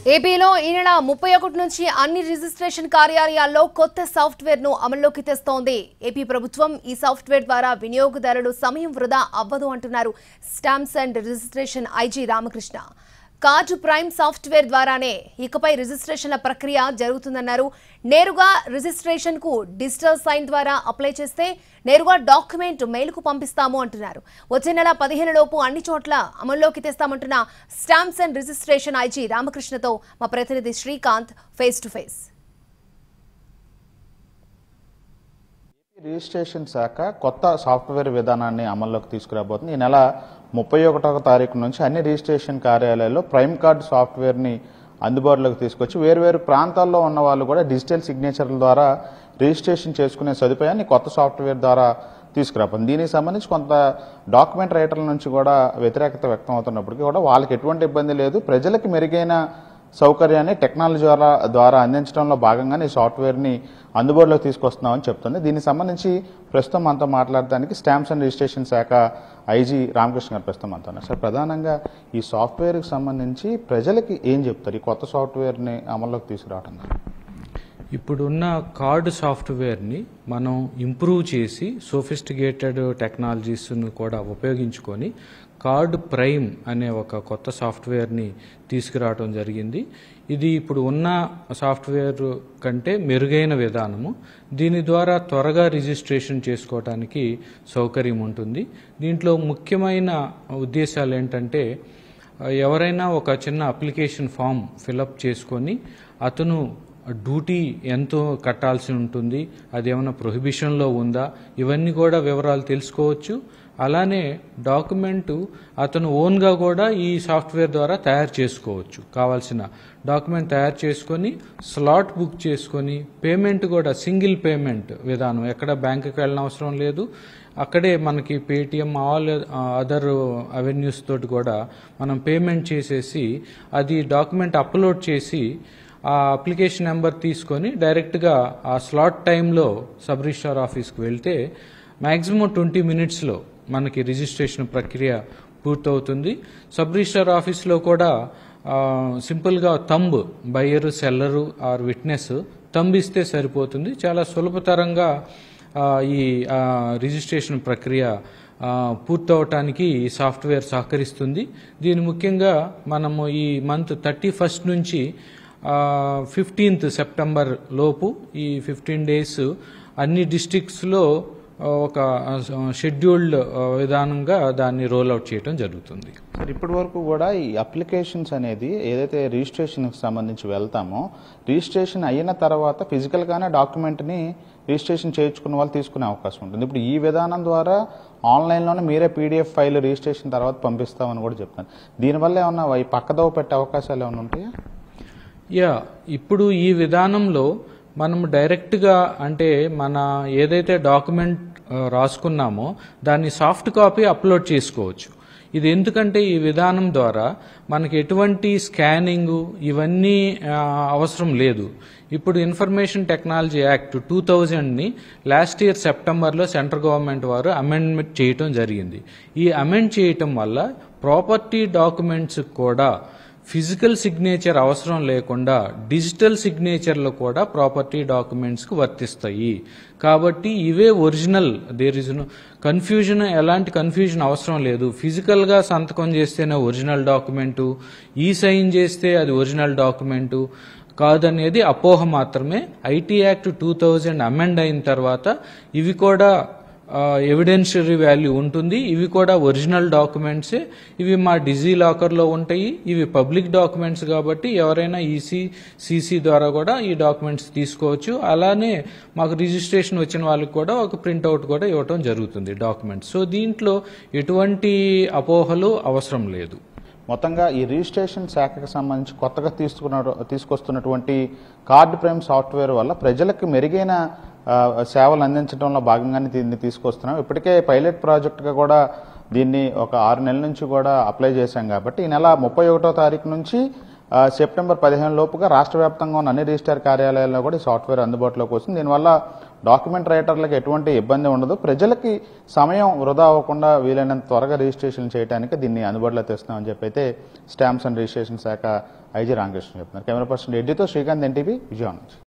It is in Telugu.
ఏపీలో ఈ నెల ముప్పై ఒకటి నుంచి అన్ని రిజిస్ట్రేషన్ కార్యాలయాల్లో కొత్త సాఫ్ట్వేర్ ను అమల్లోకి తెస్తోంది ఏపీ ప్రభుత్వం ఈ సాఫ్ట్వేర్ ద్వారా వినియోగదారులు సమయం వృధా అవ్వదు అంటున్నారు stamps and registration IG Ramakrishna card prime software ద్వారానే ఇకపై రిజిస్ట్రేషన్ల ప్రక్రియ జరుగుతుందన్నారు నేరుగా రిజిస్ట్రేషన్ కు డిజిటల్ సైన్ ద్వారా అప్లై చేస్తే నేరుగా డాక్యుమెంట్ మెయిల్కు పంపిస్తాము అంటున్నారు వచ్చే నెల పదిహేను లోపు అన్ని చోట్ల అమల్లోకి తెస్తామంటున్న స్టాంప్స్ అండ్ రిజిస్ట్రేషన్ ఐజీ రామకృష్ణతో మా ప్రతినిధి Srikanth face to face registration శాఖ కొత్త సాఫ్ట్వేర్ విధానాన్ని అమల్లోకి తీసుకురాబోతుంది ఈ నెల ముప్పై ఒకటవ తారీఖు నుంచి అన్ని రిజిస్ట్రేషన్ కార్యాలయాల్లో ప్రైమ్ కార్డ్ సాఫ్ట్వేర్ని అందుబాటులోకి తీసుకొచ్చి వేర్వేరు ప్రాంతాల్లో ఉన్న వాళ్ళు కూడా డిజిటల్ సిగ్నేచర్ల ద్వారా రిజిస్ట్రేషన్ చేసుకునే సదుపాయాన్ని కొత్త సాఫ్ట్వేర్ ద్వారా తీసుకురాబోతుంది దీనికి సంబంధించి కొంత డాక్యుమెంట్ రైటర్ల నుంచి కూడా వ్యతిరేకత వ్యక్తం అవుతున్నప్పటికీ కూడా వాళ్ళకి ఎటువంటి ఇబ్బంది లేదు ప్రజలకు మెరుగైన సౌకర్యాన్ని టెక్నాలజీ ద్వారా ద్వారా అందించడంలో భాగంగానే ఈ సాఫ్ట్వేర్ని అందుబాటులోకి తీసుకొస్తున్నామని చెప్తుంది దీనికి సంబంధించి ప్రస్తుతం మనతో మాట్లాడడానికి స్టాంప్స్ అండ్ రిజిస్ట్రేషన్ శాఖ ఐజీ రామకృష్ణ గారు ప్రస్తుతం మనతో ఉన్నారు. సార్ ప్రధానంగా ఈ సాఫ్ట్వేర్కి సంబంధించి ప్రజలకి ఏం చెప్తారు ఈ కొత్త సాఫ్ట్వేర్ని అమల్లోకి తీసుకురావడం ద్వారా ఇప్పుడున్న కార్డు సాఫ్ట్వేర్ని మనం ఇంప్రూవ్ చేసి సోఫిస్టికేటెడ్ టెక్నాలజీస్ను కూడా ఉపయోగించుకొని కార్డ్ ప్రైమ్ అనే ఒక కొత్త సాఫ్ట్వేర్ని తీసుకురావడం జరిగింది ఇది ఇప్పుడు ఉన్న సాఫ్ట్వేర్ కంటే మెరుగైన విధానము దీని ద్వారా త్వరగా రిజిస్ట్రేషన్ చేసుకోవడానికి సౌకర్యం ఉంటుంది దీంట్లో ముఖ్యమైన ఉద్దేశాలు ఏంటంటే ఎవరైనా ఒక చిన్న అప్లికేషన్ ఫామ్ ఫిలప్ చేసుకొని అతను డ్యూటీ ఎంతో కట్టాల్సి ఉంటుంది అది ఏమైనా ప్రొహిబిషన్లో ఉందా ఇవన్నీ కూడా వివరాలు తెలుసుకోవచ్చు అలానే డాక్యుమెంటు అతను ఓన్గా కూడా ఈ సాఫ్ట్వేర్ ద్వారా తయారు చేసుకోవచ్చు కావాల్సిన డాక్యుమెంట్ తయారు చేసుకొని స్లాట్ బుక్ చేసుకొని పేమెంట్ కూడా సింగిల్ పేమెంట్ విధానం ఎక్కడ బ్యాంకుకి వెళ్ళిన అవసరం లేదు అక్కడే మనకి పేటిఎం ఆల్ అదర్ అవెన్యూస్ తోటి కూడా మనం పేమెంట్ చేసేసి అది డాక్యుమెంట్ అప్లోడ్ చేసి ఆ అప్లికేషన్ నెంబర్ తీసుకొని డైరెక్ట్గా ఆ స్లాట్ టైంలో సబ్ రిజిస్ట్రార్ ఆఫీస్కి వెళ్తే మ్యాక్సిమం ట్వంటీ మినిట్స్లో మనకి రిజిస్ట్రేషన్ ప్రక్రియ పూర్తవుతుంది సబ్ రిజిస్ట్రార్ ఆఫీస్లో కూడా ఆ, సింపుల్గా thumb buyer seller or witness thumb ఇస్తే సరిపోతుంది చాలా సులభతరంగా ఆ, ఈ ఆ, రిజిస్ట్రేషన్ ప్రక్రియ ఆ, పూర్తవటానికి ఈ సాఫ్ట్వేర్ సహకరిస్తుంది దీని ముఖ్యంగా మనము ఈ మంత్ థర్టీ ఫస్ట్ నుంచి ఫిఫ్టీన్త్ సెప్టెంబర్ లోపు ఈ ఫిఫ్టీన్ డేస్ అన్ని డిస్ట్రిక్ట్స్లో ఒక షెడ్యూల్డ్ విధానంగా దాన్ని రోల్ అవుట్ చేయడం జరుగుతుంది సార్ ఇప్పటి వరకు కూడా ఈ అప్లికేషన్స్ అనేది ఏదైతే రిజిస్ట్రేషన్కి సంబంధించి వెళ్తామో రిజిస్ట్రేషన్ అయిన తర్వాత ఫిజికల్గానే డాక్యుమెంట్ని రిజిస్ట్రేషన్ చేయించుకున్న వాళ్ళు తీసుకునే అవకాశం ఉంటుంది ఇప్పుడు ఈ విధానం ద్వారా ఆన్లైన్లోనే మీరే పీడిఎఫ్ ఫైల్ రిజిస్ట్రేషన్ తర్వాత పంపిస్తామని కూడా చెప్తాను దీనివల్ల ఏమన్నా ఈ పక్కదోవ పెట్టే అవకాశాలు ఏమైనా ఉంటాయా యా ఇప్పుడు ఈ విధానంలో మనం డైరెక్ట్గా అంటే మన ఏదైతే డాక్యుమెంట్ ఆ, రాసుకున్నామో దాన్ని సాఫ్ట్ కాపీ అప్లోడ్ చేసుకోవచ్చు ఇది ఎందుకంటే ఈ విధానం ద్వారా మనకి ఎటువంటి స్కానింగ్ ఇవన్నీ ఆ, అవసరం లేదు ఇప్పుడు ఇన్ఫర్మేషన్ టెక్నాలజీ యాక్ట్ టూ థౌజండ్ని లాస్ట్ ఇయర్ సెప్టెంబర్లో సెంట్రల్ గవర్నమెంట్ వారు అమెండ్మెంట్ చేయటం జరిగింది ఈ అమెండ్ చేయటం వల్ల ప్రాపర్టీ డాక్యుమెంట్స్ కూడా ఫిజికల్ సిగ్నేచర్ అవసరం లేకుండా డిజిటల్ సిగ్నేచర్లు కూడా ప్రాపర్టీ డాక్యుమెంట్స్కి వర్తిస్తాయి కాబట్టి ఇవే ఒరిజినల్ దేర్ ఇస్ కన్ఫ్యూజన్ ఎలాంటి కన్ఫ్యూజన్ అవసరం లేదు ఫిజికల్గా సంతకం చేస్తేనే ఒరిజినల్ డాక్యుమెంటు ఈ సైన్ చేస్తే అది ఒరిజినల్ డాక్యుమెంటు కాదనేది అపోహ మాత్రమే IT act two thousand amend అయిన తర్వాత ఇవి కూడా ఎవిడెన్షియరీ వాల్యూ ఉంటుంది ఇవి కూడా ఒరిజినల్ డాక్యుమెంట్సే ఇవి మా డిజీ లాకర్లో ఉంటాయి ఇవి పబ్లిక్ డాక్యుమెంట్స్ కాబట్టి ఎవరైనా ఈసీ సీసీ ద్వారా కూడా ఈ డాక్యుమెంట్స్ తీసుకోవచ్చు అలానే మాకు రిజిస్ట్రేషన్ వచ్చిన వాళ్ళకి కూడా ఒక ప్రింట్అవుట్ కూడా ఇవ్వటం జరుగుతుంది డాక్యుమెంట్స్ సో దీంట్లో ఎటువంటి అపోహలు అవసరం లేదు మొత్తంగా ఈ రిజిస్ట్రేషన్ శాఖకు సంబంధించి కొత్తగా తీసుకున్న తీసుకొస్తున్నటువంటి కార్డ్ ప్రైమ్ సాఫ్ట్వేర్ వల్ల ప్రజలకు మెరుగైన ఆ, సేవలు అందించడంలో భాగంగానే దీన్ని తీసుకొస్తున్నాం ఇప్పటికే పైలట్ ప్రాజెక్టుగా కూడా దీన్ని ఒక ఆరు నెలల నుంచి కూడా అప్లై చేశాం కాబట్టి ఈ నెల ముప్పై ఒకటో తారీఖు నుంచి ఆ, సెప్టెంబర్ పదిహేను లోపుగా రాష్ట్ర వ్యాప్తంగా ఉన్న అన్ని రిజిస్టర్ కార్యాలయాల్లో కూడా ఈ సాఫ్ట్వేర్ అందుబాటులోకి వస్తుంది దీనివల్ల డాక్యుమెంట్ రైటర్లకు ఎటువంటి ఇబ్బంది ఉండదు ప్రజలకి సమయం వృధా అవ్వకుండా వీలైనంత త్వరగా రిజిస్ట్రేషన్ చేయడానికి దీన్ని అందుబాటులో తెస్తున్నామని చెప్పి అయితే స్టాంప్స్ అండ్ రిజిస్ట్రేషన్ శాఖ ఐజీ రామకృష్ణ చెప్తున్నారు కెమెరా పర్సన్ రెడ్డితో శ్రీకాంత్ ఎన్టీవీ విజయవాడ నుంచి